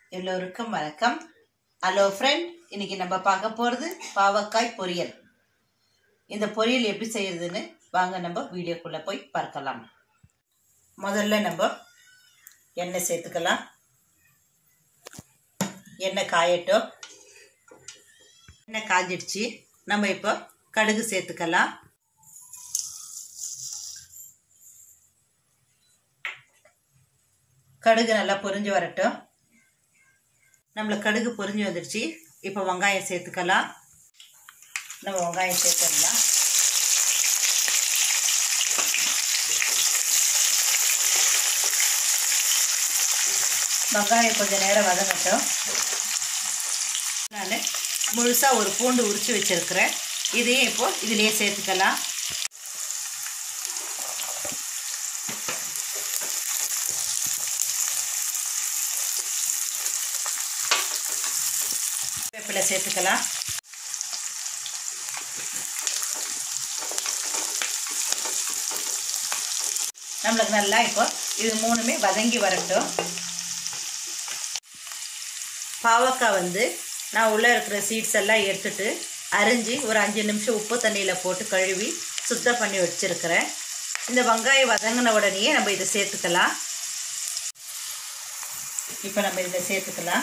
எல்லோருக்கும் வணக்கம் hello friend இன்னைக்கு நம்ம பார்க்க போகிறது பாவக்காய் பொரியல் இந்த பொரியல் எப்படி செய்யறதுன்னு வாங்க நம்ம வீடியோக்குள்ளே போய் பார்க்கலாம் முதல்ல நம்ம எண்ணெய் சேர்த்துக்கலாம் எண்ணெய் காயட்டும் எண்ணெய் காஞ்சிடுச்சு நம்ம இப்போ கடுகு சேர்த்துக்கலாம் கடுகு நல்லா பொரிஞ்சு வரட்டும் நம்மளுக்கு கடுகு பொரிஞ்சு வந்துடுச்சு இப்போ வெங்காயம் சேர்த்துக்கலாம் நம்ம வெங்காயம் சேர்த்துடலாம் வெங்காயம் கொஞ்சம் நேரம் வதங்கட்டும் நான் முழுசாக ஒரு பூண்டு உரித்து வச்சுருக்கிறேன் இதையும் இப்போது இதிலேயே சேர்த்துக்கலாம் வேப்பிலை சேர்த்துக்கலாம் நம்மளுக்கு நல்லா இப்போ இது மூணுமே வதங்கி வரட்டும் பாவக்காய் வந்து நான் உள்ளே இருக்கிற சீட்ஸ் எல்லாம் எடுத்துட்டு அரிஞ்சு ஒரு அஞ்சு நிமிஷம் உப்பு தண்ணியில் போட்டு கழுவி சுத்தம் பண்ணி வச்சுருக்கிறேன் இந்த வெங்காயம் வதங்கின உடனேயே நம்ம இதை சேர்த்துக்கலாம் இப்போ நம்ம இதில் சேர்த்துக்கலாம்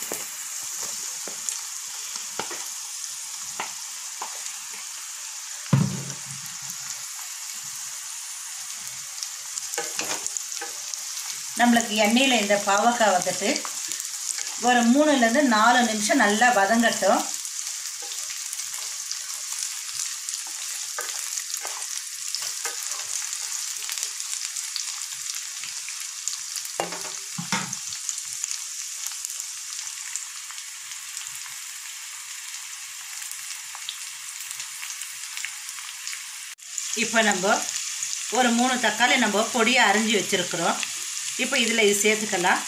நம்மளுக்கு எண்ணெயில் இந்த பாவக்காய் வந்துட்டு ஒரு மூணுலேருந்து நாலு நிமிஷம் நல்லா வதங்கட்டும் இப்போ நம்ம ஒரு மூணு தக்காளி நம்ம பொடியாக அரிஞ்சு வச்சுருக்குறோம் இப்போ இதில் இது சேர்த்துக்கலாம்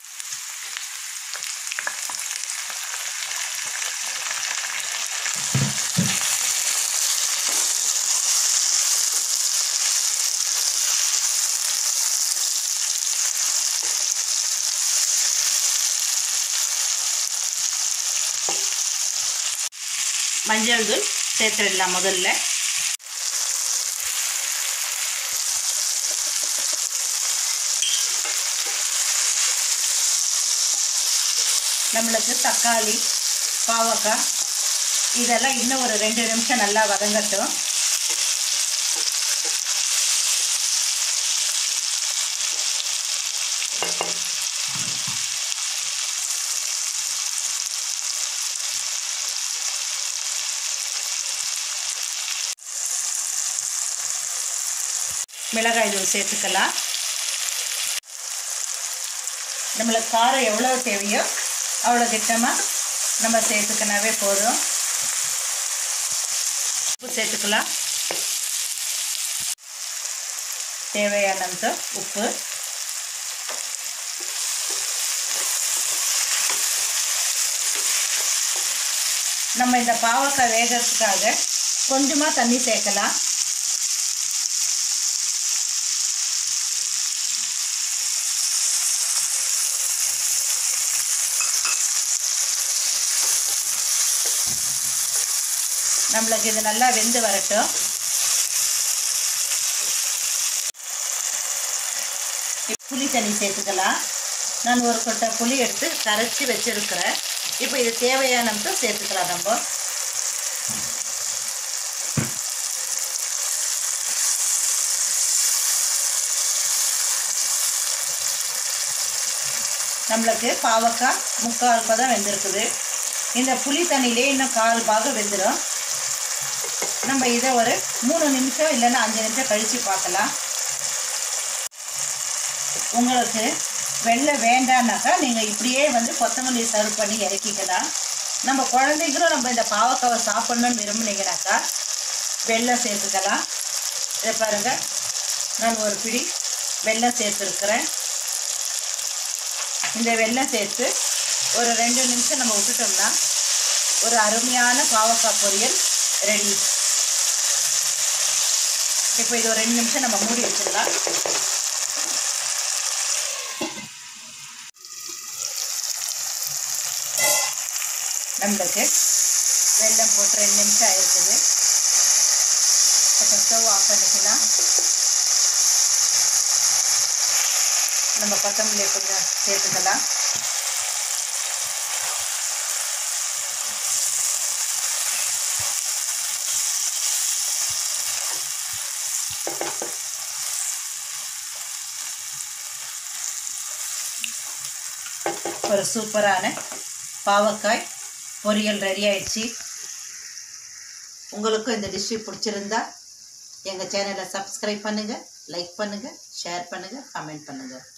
மஞ்சள் தூள் சேர்த்துடலாம் முதல்ல நம்மளுக்கு தக்காளி பாவக்காய் இதெல்லாம் இன்னும் ஒரு ரெண்டு நிமிஷம் நல்லா வதங்கட்டும் மிளகாய் தூள் சேர்த்துக்கலாம் நம்மளுக்கு காரம் எவ்வளோ தேவையோ அவ்வளோ திட்டமாக நம்ம சேர்த்துக்கினாவே போதும் உப்பு சேர்த்துக்கலாம் தேவையானது உப்பு நம்ம இந்த பாவக்காய் வேகிறதுக்காக கொஞ்சமாக தண்ணி சேர்க்கலாம் நம்மளுக்கு இது நல்லா வெந்து வரட்டும் புளி தண்ணி சேர்த்துக்கலாம் நான் ஒரு கொட்டை புளி எடுத்து கரைச்சி வச்சுருக்கிறேன் இப்போ இது தேவையானது சேர்த்துக்கலாம் நம்ம நம்மளுக்கு பாவக்காய் முக்கால் பதம் வெந்திருக்குது இந்த புளி தண்ணியிலே இன்னும் கால் பாகம் வெந்துடும் நம்ம இதை ஒரு மூணு நிமிஷம் இல்லைன்னா அஞ்சு நிமிஷம் கழித்து பார்க்கலாம் உங்களுக்கு வெள்ளை வேண்டான்னாக்கா நீங்கள் இப்படியே வந்து கொத்தமல்லி சர்வ் பண்ணி இறக்கிக்கலாம் நம்ம குழந்தைங்களும் நம்ம இந்த பாவக்காவை சாப்பிட்ணுன்னு விரும்புனீங்கனாக்கா வெள்ளம் சேர்த்துக்கலாம் இதை பாருங்கள் நான் ஒரு பிடி வெள்ளம் சேர்த்துருக்குறேன் இந்த வெள்ளம் சேர்த்து ஒரு ரெண்டு நிமிஷம் நம்ம விட்டுட்டோம்னா ஒரு அருமையான பாவக்காய் பொரியல் ரெடி இப்போ இது ஒரு ரெண்டு நிமிஷம் நம்ம மூடி வச்சிடலாம் நம்மளுக்கு வெல்லம் போட்டு ரெண்டு நிமிஷம் ஆயிருக்குது இப்போ ஸ்டவ் ஆஃப் பண்ணிக்கலாம் நம்ம கொத்தமல்லியை கொஞ்சம் சேர்த்துக்கலாம் ஒரு சூப்பரான பாவக்காய் பொரியல் ரெடி ஆயிடுச்சு உங்களுக்கும் இந்த டிஷ்ஷு பிடிச்சிருந்தா எங்கள் சேனலை சப்ஸ்கிரைப் பண்ணுங்கள் லைக் பண்ணுங்கள் ஷேர் பண்ணுங்கள் கமெண்ட் பண்ணுங்கள்